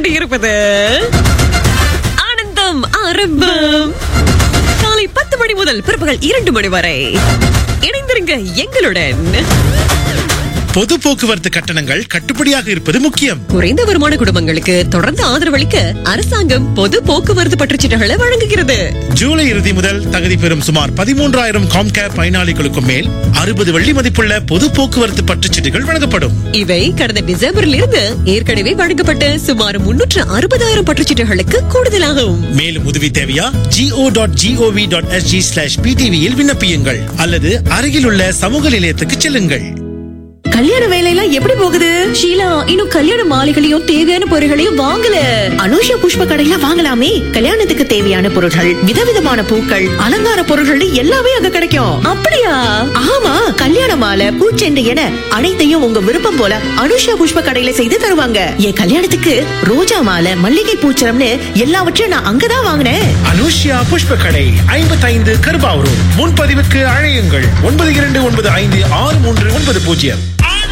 கொண்டு இருப்பது ஆனந்தம் ஆரம்பம் காலை பத்து மணி முதல் பிற்பகல் இரண்டு மணி வரை இணைந்திருங்க எங்களுடன் பொது போக்குவரத்து கட்டணங்கள் கட்டுப்படியாக இருப்பது முக்கியம் குறைந்த வருமான குடும்பங்களுக்கு தொடர்ந்து ஆதரவளிக்க அரசாங்கம் பொது போக்குவரத்து பற்றுச்சீட்டுகளை வழங்குகிறது ஜூலை இறுதி முதல் தகுதி பெறும் சுமார் பதிமூன்றாயிரம் காம்கேர் பயனாளிகளுக்கும் மேல் அறுபது வெள்ளி மதிப்புள்ள பொது போக்குவரத்து பற்றுச்சீட்டுகள் வழங்கப்படும் இவை கடந்த டிசம்பரில் இருந்து ஏற்கனவே வழங்கப்பட்ட சுமார் முன்னூற்று அறுபதாயிரம் பற்றுச்சீட்டுகளுக்கு கூடுதலாகும் மேலும் உதவி தேவையா GO dot GOV dot SG slash பிடிவியில் விண்ணப்பியுங்கள் அல்லது அருகில் உள்ள சமூக நிலையத்துக்கு செல்லுங்கள் கல்யாண வேலையெல்லாம் எப்படி போகுது ஷீலா இன்னும் கல்யாண மாலைகளையும் தேவையான பொருட்களையும் வாங்கல அனுஷா புஷ்ப கடையில வாங்கலாமே கல்யாணத்துக்கு தேவையான பொருட்கள் விதவிதமான பூக்கள் அலங்கார பொருட்கள் எல்லாமே அங்க கிடைக்கும் அப்படியா ஆமா கல்யாண மாலை பூச்செண்டு என அனைத்தையும் உங்க விருப்பம் போல அனுஷா புஷ்ப கடையில செய்து தருவாங்க என் கல்யாணத்துக்கு ரோஜா மாலை மல்லிகை பூச்சரம்னு எல்லாவற்றையும் நான் அங்கதான் வாங்கினேன் அனுஷ்யா புஷ்ப கடை ஐம்பத்தைந்து கருபாவூர் முன்பதிவுக்கு அழையுங்கள் ஒன்பது இரண்டு ஒன்பது ஐந்து ஆறு மூன்று ஒன்பது பூஜ்ஜியம்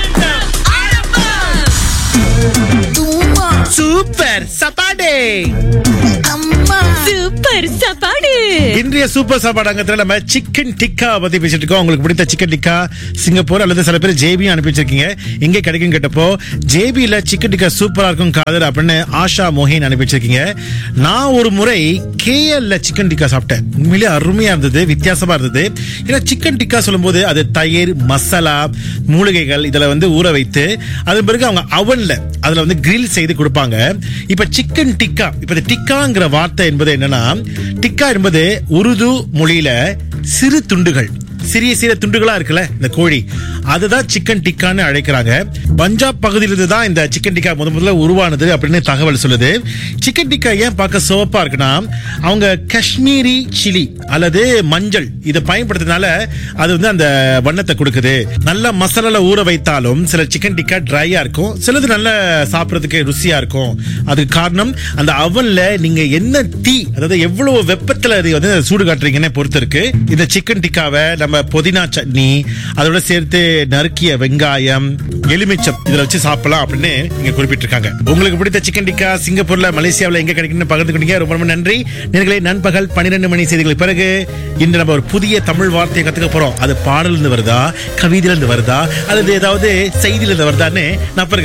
சூப்பர் சப்பாடே சூப்பர் சாப்பாடு இன்றைய சூப்பர் சாப்பாடு அங்கத்துல நம்ம சிக்கன் டிக்கா பத்தி பேசிட்டு இருக்கோம் உங்களுக்கு பிடித்த சிக்கன் டிக்கா சிங்கப்பூர் அல்லது சில பேர் ஜேபி அனுப்பி வச்சிருக்கீங்க எங்க கிடைக்கும் கேட்டப்போ ஜேபியில சிக்கன் டிக்கா சூப்பரா இருக்கும் காதர் அப்படின்னு ஆஷா மோஹின் அனுப்பி வச்சிருக்கீங்க நான் ஒரு முறை கேஎல்ல சிக்கன் டிக்கா சாப்பிட்டேன் உண்மையிலேயே அருமையா இருந்தது வித்தியாசமா இருந்தது ஏன்னா சிக்கன் டிக்கா சொல்லும்போது அது தயிர் மசாலா மூலிகைகள் இதுல வந்து ஊற வைத்து அதன் பிறகு அவங்க அவன்ல அதுல வந்து கிரில் செய்து கொடுப்பாங்க இப்ப சிக்கன் டிக்கா இப்ப இந்த டிக்காங்கிற வார்த்தை என்பது என்னன்னா டிக்கா என்பது உருது மொழியில சிறு துண்டுகள் சிறிய சிறிய துண்டுகளா இருக்குல்ல இந்த கோழி அதுதான் சிக்கன் டிக்கான்னு அழைக்கிறாங்க பஞ்சாப் பகுதியிலிருந்து தான் இந்த சிக்கன் டிக்கா முத முதல்ல உருவானது அப்படின்னு தகவல் சொல்லுது சிக்கன் டிக்கா ஏன் பார்க்க சிவப்பா இருக்குன்னா அவங்க காஷ்மீரி சில்லி அல்லது மஞ்சள் இதை பயன்படுத்துறதுனால அது வந்து அந்த வண்ணத்தை கொடுக்குது நல்ல மசாலால ஊற வைத்தாலும் சில சிக்கன் டிக்கா ட்ரையா இருக்கும் சிலது நல்ல சாப்பிடறதுக்கு ருசியா இருக்கும் அதுக்கு காரணம் அந்த அவன்ல நீங்க என்ன தீ அதாவது எவ்வளவு வெப்பத்துல அதை வந்து சூடு காட்டுறீங்கன்னு பொறுத்து இருக்கு இந்த சிக்கன் டிக்காவை நம்ம புதினா சட்னி அதோட சேர்த்து நறுக்கிய வெங்காயம் எலுமிச்சம் இதுல வச்சு சாப்பிடலாம் அப்படின்னு இங்க குறிப்பிட்டிருக்காங்க உங்களுக்கு பிடித்த சிக்கன் டிக்கா சிங்கப்பூர்ல மலேசியாவுல எங்க கிடைக்குன்னு பகிர்ந்து கொண்டீங்க ரொம்ப ரொம்ப நன்றி நேர்களே நண்பகல் பன்னிரெண்டு மணி செய்திகளுக்கு பிறகு இன்று நம்ம ஒரு புதிய தமிழ் வார்த்தையை கத்துக்க போறோம் அது பாடல இருந்து வருதா கவிதையில இருந்து வருதா அல்லது ஏதாவது செய்தியில இருந்து வருதான்னு நான் பிறகு